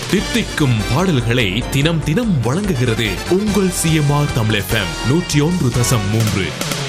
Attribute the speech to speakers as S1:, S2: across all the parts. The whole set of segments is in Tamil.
S1: தித்திக்கும் பாடல்களை தினம் தினம் வழங்குகிறது உங்கள் சிஎம்ஆர் தமிழ் எஃப்எம் நூற்றி ஒன்று தசம் மூன்று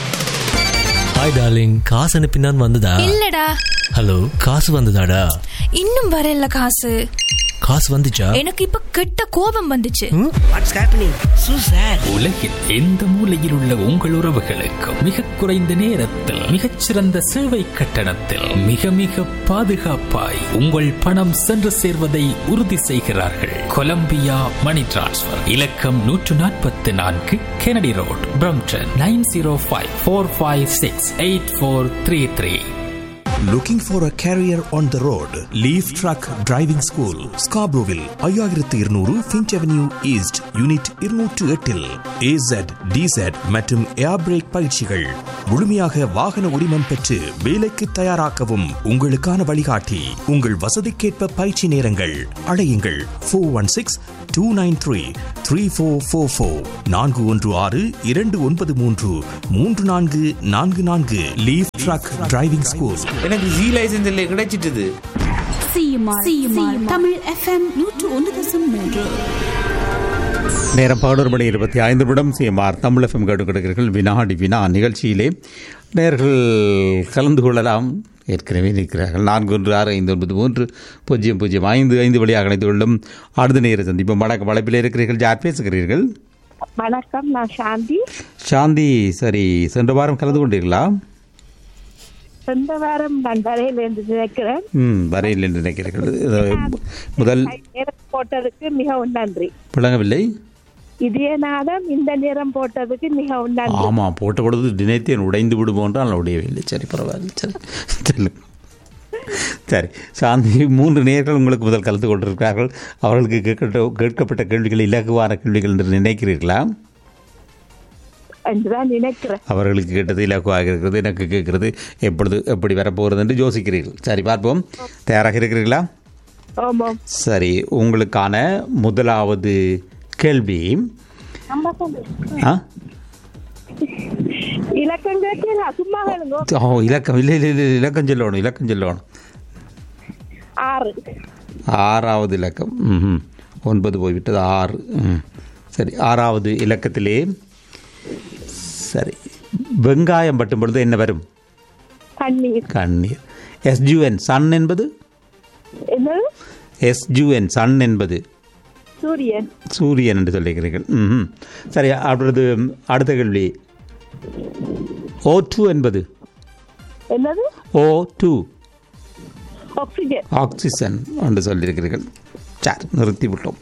S2: ஹாய் டார்லிங் காசு அனுப்பினான் வந்ததா
S3: இல்லடா
S2: ஹலோ காசு வந்ததாடா
S3: இன்னும் வரல காசு
S2: காசு வந்துச்சா
S3: எனக்கு இப்ப கெட்ட கோபம் வந்துச்சு
S4: வாட்ஸ் ஹேப்பனிங் சூ சார்
S5: உலகில் எந்த மூலையில் உள்ள உங்கள் உறவுகளுக்கும் மிக குறைந்த நேரத்தில் மிகச்சிறந்த சேவை கட்டணத்தில் மிக மிக பாதுகாப்பாய் உங்கள் பணம் சென்று சேர்வதை உறுதி செய்கிறார்கள் கொலம்பியா மணி டிரான்ஸ்ஃபர் இலக்கம் நூற்று நாற்பத்தி நான்கு Kennedy road Brampton nine zero five four five six eight four three three
S6: Looking for a career on the road? Leaf Truck Driving School, Scarboroughville, ஐயாயிரத்து இருநூறு ஃபின்ச் அவென்யூ ஈஸ்ட் யூனிட் இருநூற்று எட்டில் ஏசட் டிசட் மற்றும் ஏர் பிரேக் பயிற்சிகள் முழுமையாக வாகன உரிமம் பெற்று வேலைக்கு தயாராக்கவும் உங்களுக்கான வழிகாட்டி உங்கள் வசதிக்கேற்ப பயிற்சி நேரங்கள் அழையுங்கள் four one six two nine three three four four four நான்கு ஒன்று ஆறு இரண்டு ஒன்பது மூன்று மூன்று நான்கு நான்கு நான்கு லீவ் ட்ரக் டிரைவிங் ஸ்கூல்
S7: எனக்கு ஜி லைசன்ஸ் இல்லை கிடைச்சிட்டுது
S8: சிஎம்ஆர் சிஎம்ஆர் தமிழ் எஃப்எம் நூற்று ஒன்று தசம் மூன்று
S9: நேரம் பதினோரு மணி இருபத்தி ஐந்து நிமிடம் சிஎம்ஆர் தமிழ் எஃப்எம் கேட்டு கொடுக்கிறீர்கள் வினாடி வினா நிகழ்ச்சியிலே நேர்கள் கலந்து கொள்ளலாம் ஏற்கனவே நிற்கிறார்கள் நான்கு ஒன்று ஆறு ஐந்து ஒன்பது மூன்று பூஜ்ஜியம் பூஜ்ஜியம் ஐந்து ஐந்து வழியாக அணைத்து கொள்ளும் அடுத்த நேர சந்திப்போம் வணக்கம் வளைப்பில் இருக்கிறீர்கள் யார் பேசுகிறீர்கள்
S10: வணக்கம் நான் சாந்தி
S9: சாந்தி சரி சென்ற வாரம் கலந்து கொண்டீர்களா
S10: சென்ற வாரம் நான் வரையிலிருந்து நினைக்கிறேன்
S9: ம் வரையில் என்று நினைக்கிறீர்கள் இது முதல்
S10: நேரம் போட்டதுக்கு மிகவும் நன்றி
S9: விளங்கவில்லை
S10: இதே நாதம் இந்த நேரம் போட்டதுக்கு மிகவும் நன்றி
S9: ஆமாம் போட்ட பொழுது நினைத்தேன் உடைந்து விடுமோ என்றால் உடையவில்லை சரி பரவாயில்லை சரி சொல்லு சரி சாந்தி மூன்று நேர்கள் உங்களுக்கு முதல் கலந்து கொண்டிருக்கிறார்கள் அவர்களுக்கு கேட்கப்பட்ட கேட்கப்பட்ட கேள்விகள் இலகுவான கேள்விகள் என்று நினைக்கிறீர்களா
S10: என்றுதான் நினைக்கிறேன்
S9: அவர்களுக்கு கேட்டது இலகுவாக இருக்கிறது எனக்கு கேட்கிறது எப்பொழுது எப்படி வரப்போகிறது என்று யோசிக்கிறீர்கள் சரி பார்ப்போம் தயாராக இருக்கிறீர்களா
S10: ஆமாம்
S9: சரி உங்களுக்கான முதலாவது கேள்வி ஆ
S10: இலக்கம் கேட்டீங்களா சும்மா கேளுங்க
S9: ஓ இலக்கம் இல்லை இல்லை இல்லை இலக்கம் சொல்லணும் இலக்கம் சொல்லணும்
S10: ஆறு
S9: ஆறாவது இலக்கம் ம் ஒன்பது போய்விட்டது ஆறு ம் சரி ஆறாவது இலக்கத்திலே சரி வெங்காயம் பட்டும் பொழுது என்ன வரும்
S10: தண்ணீர்
S9: கண்ணீர் எஸ்ஜுஎன் சன் என்பது
S10: என்னது
S9: எஸ்ஜுஎன் சன் என்பது
S10: சூரியன்
S9: சூரியன் என்று சொல்லுகிறீர்கள் ம் சரி அடுத்தது அடுத்த கேள்வி ஓ டூ என்பது
S10: என்னது
S9: ஓ டூ
S10: ஆக்சிஜன்
S9: ஆக்சிஜன் என்று சொல்லியிருக்கிறீர்கள் சார் நிறுத்தி விட்டோம்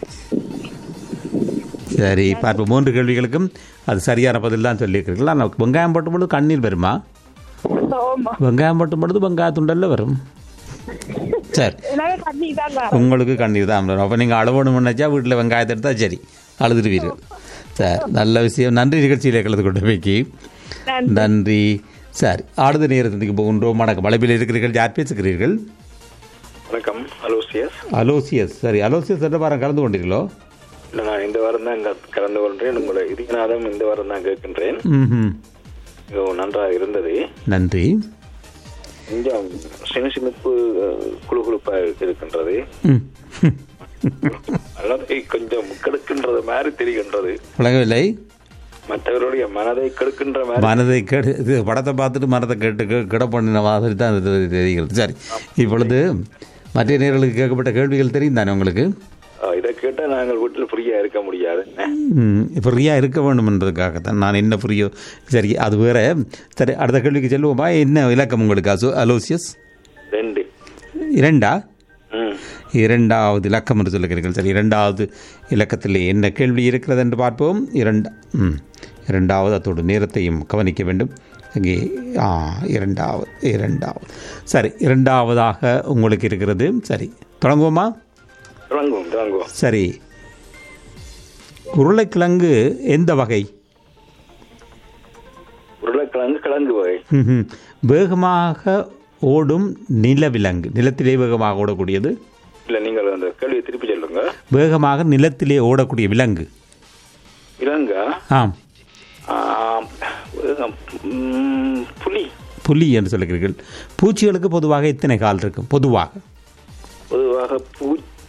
S9: சரி பார்ப்போம் மூன்று கேள்விகளுக்கும் அது சரியான பதில் தான் சொல்லியிருக்கிறீர்கள் ஆனால் வெங்காயம் போட்டும் பொழுது கண்ணீர் வருமா
S10: ஆமா
S9: வெங்காயம் போட்டும் பொழுது வெங்காய துண்டல்ல வரும் சரி
S10: எனவே தண்ணி தாங்க
S9: உங்களுக்கு கண்ணீர் தான் வரும் அப்போ நீங்கள் அளவோடு நினச்சா வீட்டில் வெங்காயத்தை எடுத்தால் சரி அழுதுடுவீர்கள் சரி நல்ல விஷயம் நன்றி நிகழ்ச்சியில் கலந்து கொண்டு வைக்கி நன்றி சரி ஆடுத நேரத்துக்கு போகின்றோம் வணக்கம் வளைப்பில் இருக்கிறீர்கள் யார் பேசுகிறீர்கள்
S11: வணக்கம் அலோசியஸ்
S9: அலோசியஸ் சரி அலோசியஸ் என்ற வாரம் கலந்து கொண்டீர்களோ
S11: இல்லை நான் இந்த வாரம் தான் இங்க கலந்து கொள்கிறேன் உங்களை இதுநாதம் இந்த வாரம் தான் கேட்கின்றேன்
S9: ம்
S11: மிகவும் நன்றாக இருந்தது
S9: நன்றி
S11: கொஞ்சம் சினுசினுப்பு குழுகுழுப்பாக இருக்கின்றது
S9: ம்
S11: அல்லது கொஞ்சம் கெடுக்கின்றது மாதிரி தெரிகின்றது
S9: விளங்கவில்லை
S11: மற்றவருடைய மனதை கெடுக்கின்ற மாதிரி
S9: மனதை கெடு இது படத்தை பார்த்துட்டு மனதை கேட்டு கெ- கிட பண்ணின மாதிரி தான் இது தெரிகிறது சரி இப்பொழுது மற்ற நேர்களுக்கு கேட்கப்பட்ட கேள்விகள் தெரியும் தானே உங்களுக்கு
S11: அஹ், இதை கேட்டால் நாங்கள் வீட்டில் ஃப்ரீயா இருக்க முடியாது
S9: ம், ஃப்ரீயாக இருக்க வேண்டும் என்பதற்காகத்தான் நான் என்ன ஃப்ரீயோ சரி அது வேற சரி அடுத்த கேள்விக்கு செல்வோமா என்ன இலக்கம் உங்களுக்கு அசோ அலோசியஸ்
S11: ரெண்டு
S9: இரண்டா
S11: ம்
S9: இரண்டாவது இலக்கம் என்று சொல்லுகிறீர்கள் சரி இரண்டாவது இலக்கத்தில் என்ன கேள்வி இருக்கிறது என்று பார்ப்போம் இரண்டா ம் இரண்டாவது அதோட நேரத்தையும் கவனிக்க வேண்டும் இங்கே ஆ இரண்டாவது இரண்டாவது சரி இரண்டாவதாக உங்களுக்கு இருக்கிறது சரி தொடங்குவோமா
S11: தொடங்குவோம் தொடங்குவோம்
S9: சரி உருளைக்கிழங்கு எந்த வகை
S11: உருளைக்கிழங்கு கிழங்கு வகை
S9: ம்ஹும். வேகமாக ஓடும் நிலவிலங்கு நிலத்திலே வேகமாக ஓடக்கூடியது
S11: இல்லை நீங்கள் அந்த கேள்வியை திருப்பி சொல்லுங்க
S9: வேகமாக நிலத்திலே ஓடக்கூடிய விலங்கு
S11: இலங்கா
S9: ஆம்
S11: ஆம், ம், புலி
S9: புலி என்று சொல்லுகிறீர்கள் பூச்சிகளுக்கு பொதுவாக எத்தனை கால் இருக்கும் பொதுவாக
S11: பொதுவாக பூ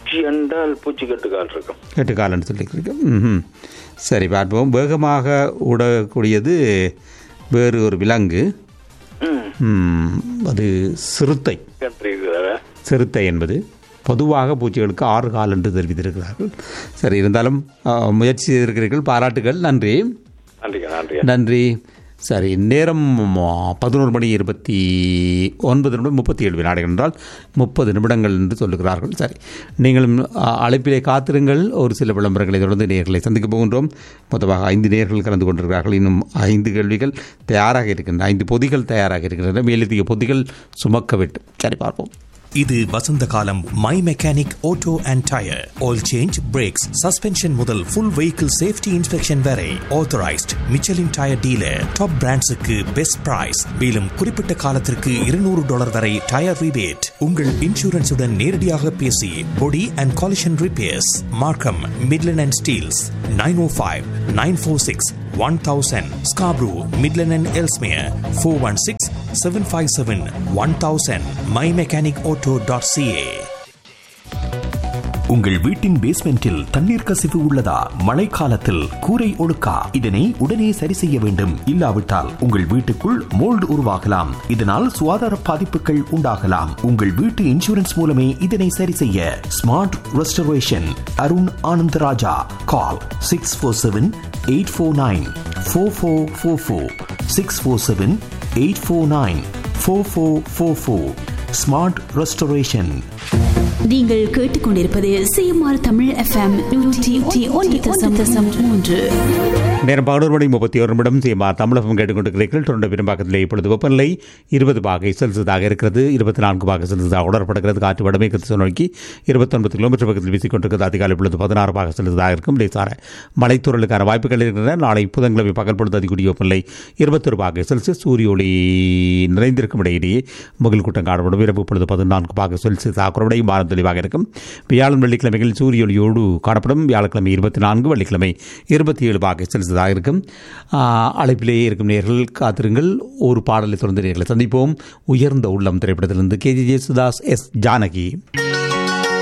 S11: பூச்சி என்றால் பூச்சி கட்டுக்கால் இருக்கும்
S9: எட்டுக்காலன்னு சொல்லியிருக்கீங்க ம் சரி பார்ப்போம் வேகமாக உடக்கூடியது வேறு ஒரு விலங்கு ம், அது சிறுத்தை
S11: கட்டிருக்கிறாரா
S9: சிறுத்தை என்பது பொதுவாக பூச்சிகளுக்கு ஆறு கால் என்று தெரிவித்திருக்கிறார்கள் சரி இருந்தாலும் ஆ, முயற்சி செய்திருக்கிறீர்கள் பாராட்டுகள் நன்றி
S11: நன்றிங்க நன்றி
S9: நன்றி சரி நேரம் பதினோரு மணி இருபத்தி ஒன்பது நிமிடம் முப்பத்தி ஏழு வினாடிகள் என்றால் முப்பது நிமிடங்கள் என்று சொல்லுகிறார்கள் சரி நீங்களும் அ, அழைப்பிலே காத்திருங்கள் ஒரு சில விளம்பரங்களை தொடர்ந்து நேர்களை சந்திக்க போகின்றோம் மொத்தமாக ஐந்து நேர்கள் கலந்து கொண்டிருக்கிறார்கள் இன்னும் ஐந்து கேள்விகள் தயாராக இருக்கின்றன ஐந்து பொதிகள் தயாராக இருக்கின்றன மேலதிக பொதிகள் சுமக்க வேண்டும் சரி பார்ப்போம்
S6: இது வசந்த காலம் my mechanic auto and tyre oil change brakes suspension முதல் ஃபுல் வெஹிக்கிள் சேஃப்டி இன்ஸ்பெக்ஷன் வரை authorised Michelin tyre dealer top பிராண்ட்ஸுக்கு பெஸ்ட் பிரைஸ் மேலும் குறிப்பிட்ட காலத்திற்கு இருநூறு டாலர் வரை டயர் ரிபேட் உங்கள் இன்சூரன்ஸுடன் நேரடியாக பேசி body and collision repairs Markham Midland and Steeles nine O five nine four six one thousand Scarborough Midland and Ellesmere four one six seven five seven one thousand my mechanic auto dot CA
S12: உங்கள் வீட்டின் பேஸ்மெண்டில் தண்ணீர் கசிவு உள்ளதா மழைக்காலத்தில் கூரை ஒழுக்கா இதனை உடனே சரி செய்ய வேண்டும் இல்லாவிட்டால் உங்கள் வீட்டுக்குள் மோல்டு உருவாகலாம் இதனால் சுகாதார பாதிப்புகள் உண்டாகலாம் உங்கள் வீட்டு இன்சூரன்ஸ் மூலமே இதனை சரி செய்ய smart restoration Arun Anandarajah call six four seven eight four nine four four four four six four seven eight four nine four four four four smart restoration
S8: நீங்கள் கேட்டுக்கொண்டிருப்பது சிஎம்ஆர் தமிழ் எஃப்எம் நூற்றி ஒன்று தசம் தசம் மூன்று
S9: நேரம் பதினோரு மணி முப்பத்தி ஒரு நிமிடம் சிஎம்ஆர் தமிழகம் கேட்டுக்கொண்டிருக்கிறீர்கள் தொடர்ந்து பெரும்பாக்கத்தில் இப்பொழுது வெப்பநிலை இருபது பாகை செல்சியஸாக இருக்கிறது இருபத்தி நான்கு பாகை செல்சியஸாக உணரப்படுகிறது காற்று வடமேற்கு திசை நோக்கி இருபத்தொன்பது கிலோமீட்டர் பக்கத்தில் வீசிக்கொண்டிருக்கிறது அதிகாலை பொழுது பதினாறு பாகை செல்சியஸாக இருக்கும் லேசான மலைத்தூரலுக்கான வாய்ப்புகள் இருக்கின்றன நாளை புதன்கிழமை பகல் பொழுது அதிகூடிய வெப்பநிலை இருபத்தொரு பாகை செல்சியஸ் சூரிய ஒளி நிறைந்திருக்கும் இடையிலேயே முகில் கூட்டம் காணப்படும் இரவு பொழுது பதினான்கு பாகை செல்சியஸாக குறைவடையும் வாரம் தெளிவாக இருக்கும் வியாழன் வெள்ளிக்கிழமைகள் சூரிய ஒளியோடு காணப்படும் வியாழக்கிழமை இருபத்தி நான்கு வெள்ளிக்கிழமை இருபத்தி ஏழு பாகை செல்சியஸாக இருக்கும் ஆ, அழைப்பிலேயே இருக்கும் நேர்கள் காத்திருங்கள் ஒரு பாடலை தொடர்ந்து நேர்களை சந்திப்போம் உயர்ந்த உள்ளம் திரைப்படத்திலிருந்து K J Yesudas S Janaki